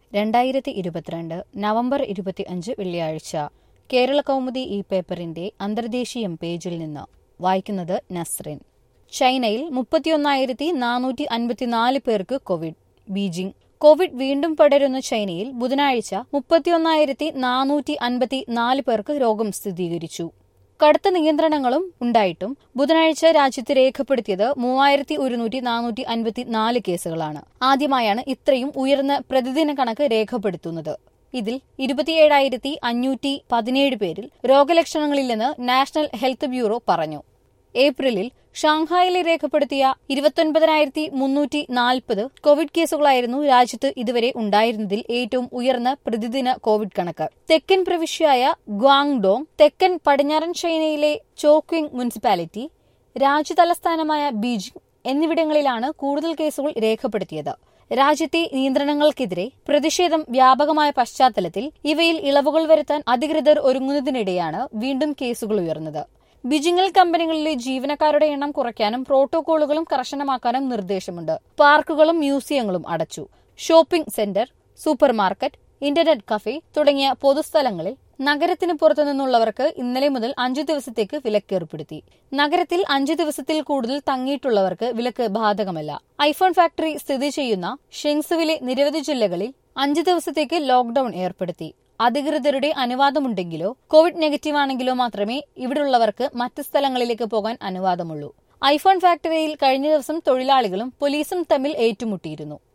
രണ്ടായിരത്തി ഇരുപത്തിരണ്ട് നവംബർ ഇരുപത്തി അഞ്ച് വെള്ളിയാഴ്ച കേരള കൗമുദി ഈ പേപ്പറിന്റെ അന്തർദേശീയം പേജിൽ നിന്ന് വായിക്കുന്നത് നസ്രിൻ ചൈനയിൽ മുപ്പത്തിയൊന്നായിരത്തി നാനൂറ്റി അൻപത്തിനാല് പേർക്ക് കോവിഡ് ബീജിംഗ് കോവിഡ് വീണ്ടും പടരുന്ന ചൈനയിൽ ബുധനാഴ്ച മുപ്പത്തിയൊന്നായിരത്തി നാനൂറ്റി അൻപത്തി നാല് പേർക്ക് രോഗം സ്ഥിരീകരിച്ചു കടുത്ത നിയന്ത്രണങ്ങളും ഉണ്ടായിട്ടും ബുധനാഴ്ച രാജ്യത്ത് രേഖപ്പെടുത്തിയത് മൂവായിരത്തി ഒരുന്നൂറ്റി നാനൂറ്റി അൻപത്തി നാല് കേസുകളാണ് ആദ്യമായാണ് ഇത്രയും ഉയർന്ന പ്രതിദിന കണക്ക് രേഖപ്പെടുത്തുന്നത് ഇതിൽ ഇരുപത്തിയേഴായിരത്തി അഞ്ഞൂറ്റി പതിനേഴ് പേരിൽ രോഗലക്ഷണങ്ങളില്ലെന്ന് നാഷണൽ ഹെൽത്ത് ബ്യൂറോ പറഞ്ഞു ഏപ്രിലിൽ ഷാങ്ഹായിൽ രേഖപ്പെടുത്തിയ ഇരുപത്തൊൻപതിനായിരത്തി മുന്നൂറ്റി നാൽപ്പത് കോവിഡ് കേസുകളായിരുന്നു രാജ്യത്ത് ഇതുവരെ ഉണ്ടായിരുന്നതിൽ ഏറ്റവും ഉയർന്ന പ്രതിദിന കോവിഡ് കണക്ക് തെക്കൻ പ്രവിശ്യയായ ഗ്വാങ്ഡോങ് തെക്കൻ പടിഞ്ഞാറൻ ചൈനയിലെ ചോക്വിംഗ് മുനിസിപ്പാലിറ്റി രാജ്യതലസ്ഥാനമായ ബീജിംഗ് എന്നിവിടങ്ങളിലാണ് കൂടുതൽ കേസുകൾ രേഖപ്പെടുത്തിയത് രാജ്യത്തെ നിയന്ത്രണങ്ങൾക്കെതിരെ പ്രതിഷേധം വ്യാപകമായ പശ്ചാത്തലത്തിൽ ഇവയിൽ ഇളവുകൾ വരുത്താൻ അധികൃതർ ഒരുങ്ങുന്നതിനിടെയാണ് വീണ്ടും കേസുകൾ ഉയർന്നത് ബിജിങ്ങൽ കമ്പനികളിലെ ജീവനക്കാരുടെ എണ്ണം കുറയ്ക്കാനും പ്രോട്ടോകോളുകളും കർശനമാക്കാനും നിർദ്ദേശമുണ്ട് പാർക്കുകളും മ്യൂസിയങ്ങളും അടച്ചു shopping centre supermarket internet cafe തുടങ്ങിയ പൊതുസ്ഥലങ്ങളിൽ നഗരത്തിന് പുറത്തുനിന്നുള്ളവർക്ക് ഇന്നലെ മുതൽ അഞ്ചു ദിവസത്തേക്ക് വിലക്ക് ഏർപ്പെടുത്തി നഗരത്തിൽ അഞ്ചു ദിവസത്തിൽ കൂടുതൽ തങ്ങിയിട്ടുള്ളവർക്ക് വിലക്ക് ബാധകമല്ല ഐഫോൺ ഫാക്ടറി സ്ഥിതി ചെയ്യുന്ന ഷെങ്സുവിലെ നിരവധി ജില്ലകളിൽ അഞ്ചു ദിവസത്തേക്ക് ലോക്ഡൌൺ ഏർപ്പെടുത്തി അധികൃതരുടെ അനുവാദമുണ്ടെങ്കിലോ കോവിഡ് നെഗറ്റീവ് ആണെങ്കിലോ മാത്രമേ ഇവിടെയുള്ളവർക്ക് മറ്റ് സ്ഥലങ്ങളിലേക്ക് പോകാൻ അനുവാദമുള്ളൂ ഐഫോൺ ഫാക്ടറിയിൽ കഴിഞ്ഞ ദിവസം തൊഴിലാളികളും പോലീസും തമ്മിൽ ഏറ്റുമുട്ടിയിരുന്നു